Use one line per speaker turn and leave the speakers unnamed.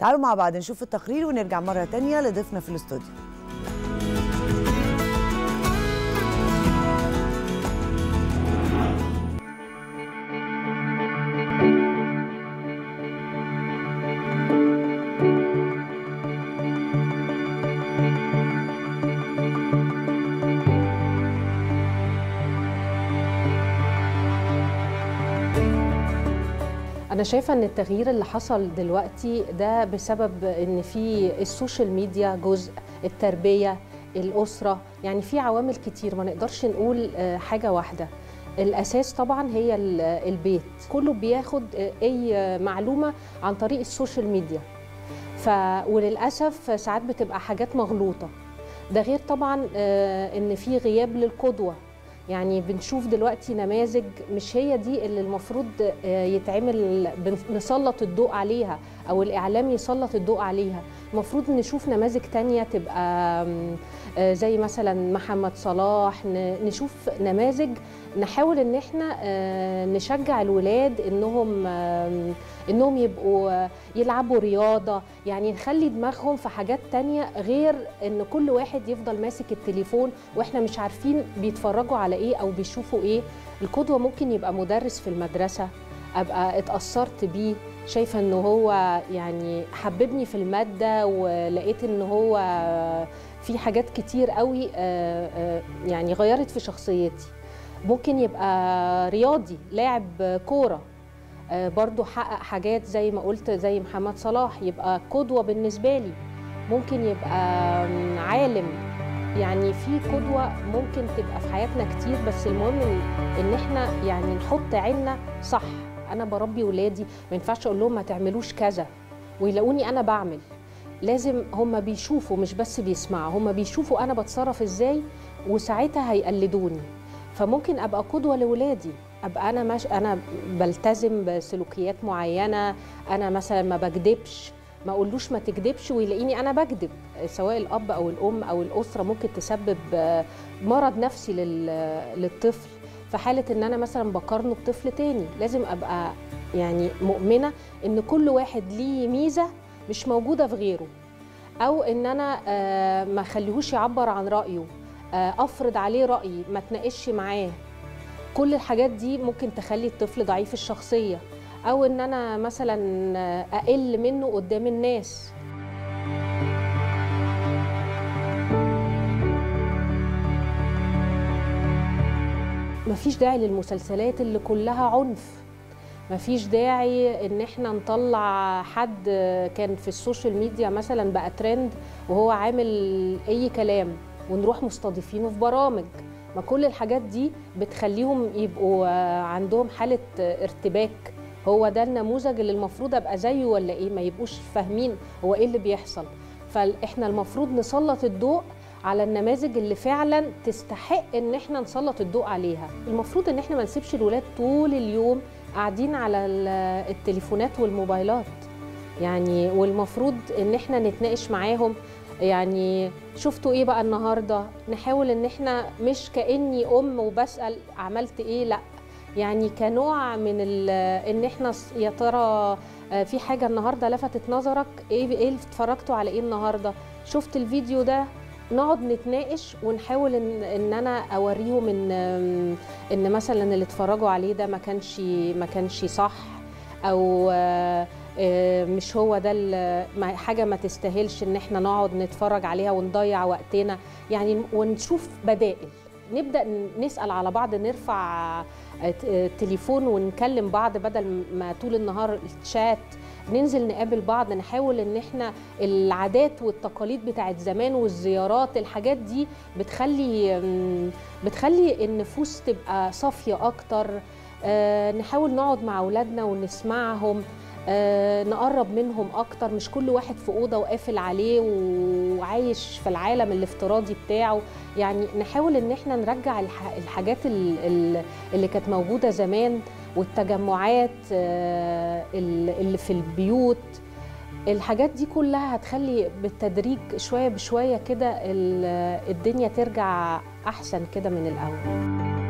تعالوا مع بعض نشوف التقرير ونرجع مرة تانية لضيفنا في الاستوديو
أنا شايفة إن التغيير اللي حصل دلوقتي ده بسبب إن في السوشيال ميديا جزء التربية الأسرة يعني في عوامل كتير ما نقدرش نقول آه، حاجة واحدة الأساس طبعا هي ال- البيت كله بياخد آه، أي معلومة عن طريق السوشيال ميديا ف وللأسف ساعات بتبقى حاجات مغلوطة ده غير طبعا آه، إن في غياب للقدوة يعني بنشوف دلوقتي نماذج مش هي دي اللي المفروض آه، يتعمل بن- نسلط الضوء عليها او الاعلام يسلط الضوء عليها المفروض نشوف نماذج تانية تبقى آم، آه، زي مثلا محمد صلاح ن- نشوف نماذج نحاول ان احنا آه، نشجع الولاد انهم آم، انهم يبقوا آه، يلعبوا رياضه يعني نخلي دماغهم في حاجات تانية غير ان كل واحد يفضل ماسك التليفون واحنا مش عارفين بيتفرجوا على ايه او بيشوفوا ايه القدوه ممكن يبقى مدرس في المدرسه ابقى اتاثرت بيه شايفه ان هو يعني حببني في الماده ولقيت ان هو في حاجات كتير قوي آه، آه، يعني غيرت في شخصيتي ممكن يبقى رياضي لاعب كوره آه، برضو حقق حاجات زي ما قلت زي محمد صلاح يبقى قدوة بالنسبة لي ممكن يبقى آم، عالم يعني في قدوة ممكن تبقى في حياتنا كتير بس المهم إن- ان احنا يعني نحط عيننا صح انا بربي ولادي ما ينفعش اقول لهم ما تعملوش كذا ويلاقوني انا بعمل لازم هم بيشوفوا مش بس بيسمعوا هم بيشوفوا انا بتصرف ازاي وساعتها هيقلدوني فممكن ابقى قدوه لاولادي ابقى انا مش انا بلتزم بسلوكيات معينه انا مثلا ما بكدبش ما اقولوش ما تكدبش ويلاقيني انا بكذب سواء الاب او الام او الاسره ممكن تسبب آه، مرض نفسي لل- للطفل في حاله ان انا مثلا بقارنه بطفل تاني لازم ابقى يعني مؤمنه ان كل واحد ليه ميزه مش موجوده في غيره او ان انا آه، ما اخليهوش يعبر عن رايه آه، افرض عليه رايي ما اتناقش معاه كل الحاجات دي ممكن تخلي الطفل ضعيف الشخصيه او ان انا مثلا آه، اقل منه قدام الناس مفيش داعي للمسلسلات اللي كلها عنف مفيش داعي ان احنا نطلع حد كان في السوشيال ميديا مثلا بقى ترند وهو عامل اي كلام ونروح مستضيفينه في برامج ما كل الحاجات دي بتخليهم يبقوا آه، عندهم حالة آه، ارتباك هو ده النموذج اللي المفروض ابقى زيه ولا ايه ما يبقوش فاهمين هو ايه اللي بيحصل فاحنا المفروض نسلط الضوء على النماذج اللي فعلا تستحق ان احنا نسلط الضوء عليها المفروض ان احنا ما نسيبش الولاد طول اليوم قاعدين على ال- التليفونات والموبايلات يعني والمفروض ان احنا نتناقش معاهم يعني شفتوا ايه بقى النهارده نحاول ان احنا مش كاني ام وبسال عملت ايه لا يعني كنوع من ال- ان احنا س- يا ترى آه، في حاجه النهارده لفتت نظرك ايه ايه اللي اتفرجتوا على ايه النهارده شفت الفيديو ده نقعد نتناقش ونحاول ان ان انا اوريهم ان ان مثلا اللي اتفرجوا عليه ده ما كانش ما كانش صح او آه، آه، مش هو ده ال- ما- حاجه ما تستاهلش ان احنا نقعد نتفرج عليها ونضيع وقتنا يعني ونشوف بدائل نبدا نسال على بعض نرفع آه، ت- آه، تليفون ونكلم بعض بدل ما طول النهار الشات ننزل نقابل بعض نحاول ان احنا العادات والتقاليد بتاعت زمان والزيارات الحاجات دي بتخلي مم، بتخلي النفوس تبقى صافيه اكتر آه، نحاول نقعد مع اولادنا ونسمعهم آه، نقرب منهم اكتر مش كل واحد في اوضه وقافل عليه وعايش في العالم الافتراضي بتاعه يعني نحاول ان احنا نرجع الح- الحاجات ال- ال- اللي كانت موجوده زمان والتجمعات آه، ال- اللي في البيوت الحاجات دي كلها هتخلي بالتدريج شويه بشويه كده ال- الدنيا ترجع احسن كده من الاول